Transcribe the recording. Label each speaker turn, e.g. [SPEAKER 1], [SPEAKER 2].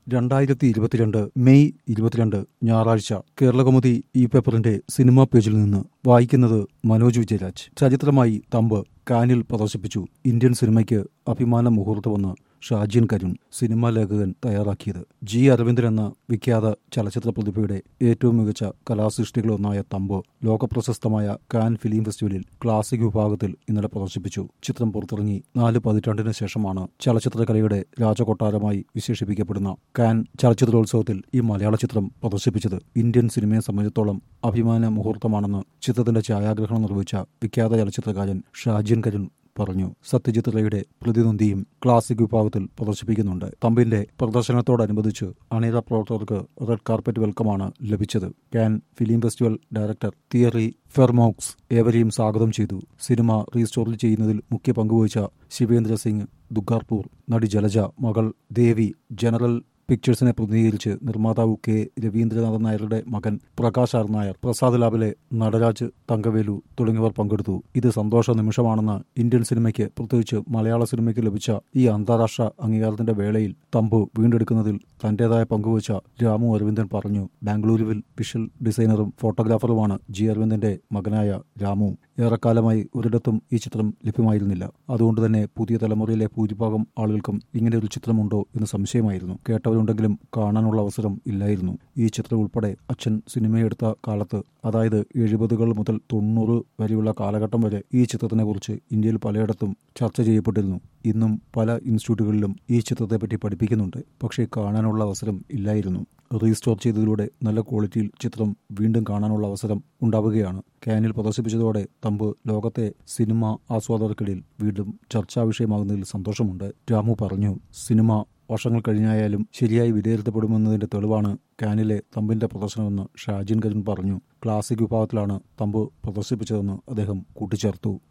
[SPEAKER 1] രണ്ടായിരത്തി ഇരുപത്തിരണ്ട് മെയ് ഇരുപത്തിരണ്ട് ഞായറാഴ്ച കേരളകൗമുദി ഈ പേപ്പറിന്റെ സിനിമാ പേജിൽ നിന്ന് വായിക്കുന്നത് മനോജ് വിജയരാജ് ചരിത്രമായി തമ്പ് കാനിൽ പ്രദർശിപ്പിച്ചു ഇന്ത്യൻ സിനിമയ്ക്ക് അഭിമാന മുഹൂർത്തമെന്ന് ഷാജിൻ കരുൺ സിനിമാ ലേഖകൻ തയ്യാറാക്കിയത് ജി അരവിന്ദൻ എന്ന വിഖ്യാത ചലച്ചിത്ര പ്രതിഭയുടെ ഏറ്റവും മികച്ച കലാസൃഷ്ടികളൊന്നായ തമ്പ് ലോകപ്രശസ്തമായ കാൻ ഫിലിം ഫെസ്റ്റിവലിൽ ക്ലാസിക് വിഭാഗത്തിൽ ഇന്നലെ പ്രദർശിപ്പിച്ചു ചിത്രം പുറത്തിറങ്ങി നാല് പതിറ്റാണ്ടിന് ശേഷമാണ് ചലച്ചിത്രകലയുടെ രാജകൊട്ടാരമായി വിശേഷിപ്പിക്കപ്പെടുന്ന കാൻ ചലച്ചിത്രോത്സവത്തിൽ ഈ മലയാള ചിത്രം പ്രദർശിപ്പിച്ചത് ഇന്ത്യൻ സിനിമയെ സംബന്ധിച്ചിടത്തോളം അഭിമാന മുഹൂർത്തമാണെന്ന് ചിത്രത്തിന്റെ ഛായാഗ്രഹണം നിർവഹിച്ച വിഖ്യാത ചലച്ചിത്രകാരൻ ഷാജിൻ കരുൺ പറഞ്ഞു സത്യജിത് റേയുടെ പ്രതിനിധിയും ക്ലാസിക് വിഭാഗത്തിൽ പ്രദർശിപ്പിക്കുന്നുണ്ട് തമ്പിന്റെ പ്രദർശനത്തോടനുബന്ധിച്ച് അണിയറ പ്രവർത്തകർക്ക് റെഡ് കാർപ്പറ്റ് വെൽക്കമാണ് ലഭിച്ചത് Cannes film festival director Thierry Fremaux ഏവരെയും സ്വാഗതം ചെയ്തു സിനിമ റീസ്റ്റോറിൽ ചെയ്യുന്നതിൽ മുഖ്യ പങ്കുവഹിച്ച ശിവേന്ദ്ര സിംഗ് ദുഗാർപൂർ നടി ജലജ മകൾ ദേവി ജനറൽ പിക്ചേഴ്സിനെ പ്രതിനിധീകരിച്ച് നിർമ്മാതാവ് കെ രവീന്ദ്രനാഥൻ നായരുടെ മകൻ പ്രകാശ് ആർ നായർ പ്രസാദ് ലാബിലെ നടരാജ് തങ്കവേലു തുടങ്ങിയവർ പങ്കെടുത്തു ഇത് സന്തോഷ നിമിഷമാണെന്ന് ഇന്ത്യൻ സിനിമയ്ക്ക് പ്രത്യേകിച്ച് മലയാള സിനിമയ്ക്ക് ലഭിച്ച ഈ അന്താരാഷ്ട്ര അംഗീകാരത്തിന്റെ വേളയിൽ തമ്പു വീണ്ടെടുക്കുന്നതിൽ തന്റേതായ പങ്കുവച്ച രാമു അരവിന്ദൻ പറഞ്ഞു ബാംഗ്ലൂരുവിൽ വിഷ്വൽ ഡിസൈനറും ഫോട്ടോഗ്രാഫറുമാണ് ജി അരവിന്ദന്റെ മകനായ രാമു ഏറെക്കാലമായി ഒരിടത്തും ഈ ചിത്രം ലഭ്യമായിരുന്നില്ല അതുകൊണ്ട് തന്നെ പുതിയ തലമുറയിലെ ഭൂരിഭാഗം ആളുകൾക്കും ഇങ്ങനെ ഒരു ചിത്രമുണ്ടോ എന്ന് സംശയമായിരുന്നു കേട്ടവരുണ്ടെങ്കിലും കാണാനുള്ള അവസരം ഇല്ലായിരുന്നു ഈ ചിത്രം ഉൾപ്പെടെ അച്ഛൻ സിനിമയെടുത്ത കാലത്ത് അതായത് എഴുപതുകൾ മുതൽ തൊണ്ണൂറ് വരെയുള്ള കാലഘട്ടം വരെ ഈ ചിത്രത്തിനെ കുറിച്ച് ഇന്ത്യയിൽ പലയിടത്തും ചർച്ച ചെയ്യപ്പെട്ടിരുന്നു ഇന്നും പല ഇൻസ്റ്റിറ്റ്യൂട്ടുകളിലും ഈ ചിത്രത്തെപ്പറ്റി പഠിപ്പിക്കുന്നുണ്ട് പക്ഷേ കാണാനുള്ള അവസരം ഇല്ലായിരുന്നു റീസ്റ്റോർ ചെയ്തതിലൂടെ നല്ല ക്വാളിറ്റിയിൽ ചിത്രം വീണ്ടും കാണാനുള്ള അവസരം ഉണ്ടാവുകയാണ് കാനിൽ പ്രദർശിപ്പിച്ചതോടെ തമ്പ് ലോകത്തെ സിനിമ ആസ്വാദകർക്കിടയിൽ വീണ്ടും ചർച്ചാ വിഷയമാകുന്നതിൽ സന്തോഷമുണ്ട് രാമു പറഞ്ഞു സിനിമ വർഷങ്ങൾ കഴിഞ്ഞായാലും ശരിയായി വിലയിരുത്തപ്പെടുമെന്നതിന്റെ തെളിവാണ് കാനിലെ തമ്പിന്റെ പ്രദർശനമെന്ന് ഷാജിൻ കരുൺ പറഞ്ഞു ക്ലാസിക് വിഭാഗത്തിലാണ് തമ്പ് പ്രദർശിപ്പിച്ചതെന്ന് അദ്ദേഹം കൂട്ടിച്ചേർത്തു